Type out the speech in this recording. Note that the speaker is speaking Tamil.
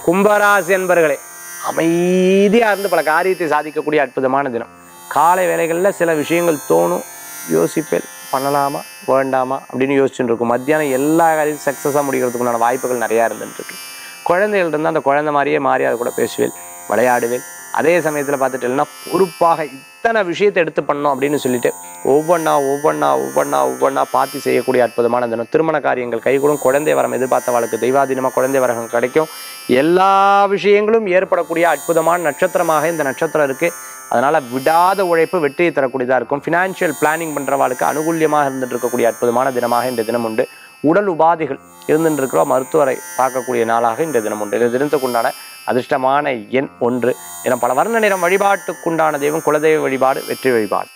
கும்பராசி என்பர்களே அமைதியாக இருந்து பல காரியத்தை சாதிக்கக்கூடிய அற்புதமான தினம் காலை வேளைகளில் சில விஷயங்கள் தோணும் யோசிப்பேன் பண்ணலாமா வேண்டாமா அப்படின்னு யோசிச்சுட்டு இருக்கும் மத்தியானம் எல்லா காரியத்தையும் சக்ஸஸாக முடிக்கிறதுக்குண்டான வாய்ப்புகள் நிறையா இருந்துட்டு இருக்கு குழந்தைகள் இருந்தால் அந்த குழந்தை மாதிரியே மாறி அதை கூட பேசுவேன் விளையாடுவேன் அதே சமயத்தில் பார்த்துட்டேன்னா பொறுப்பாக இத்தனை விஷயத்தை எடுத்து பண்ணோம் அப்படின்னு சொல்லிட்டு ஒவ்வொன்றா ஒவ்வொன்றா ஒவ்வொன்றா ஒவ்வொன்றா பார்த்து செய்யக்கூடிய அற்புதமான தினம் திருமண காரியங்கள் கைகூடும் குழந்தை வரம் எதிர்பார்த்தவளுக்கு தெய்வாதீனமாக குழந்தை வரம் கிடைக்கும் எல்லா விஷயங்களும் ஏற்படக்கூடிய அற்புதமான நட்சத்திரமாக இந்த நட்சத்திரம் இருக்குது அதனால் விடாத உழைப்பு வெற்றியை தரக்கூடியதாக இருக்கும் ஃபினான்ஷியல் பிளானிங் பண்ணுறவாளுக்கு அனுகூல்யமாக இருந்துட்டு இருக்கக்கூடிய அற்புதமான தினமாக இந்த தினம் உண்டு உடல் உபாதைகள் இருந்துட்டு இருக்கிற மருத்துவரை பார்க்கக்கூடிய நாளாக இந்த தினம் உண்டு இந்த தினத்துக்குண்டான அதிர்ஷ்டமான எண் ஒன்று என பல வர்ண நிறம் வழிபாட்டுக்குண்டான தெய்வம் குலதெய்வ வழிபாடு வெற்றி வழிபாடு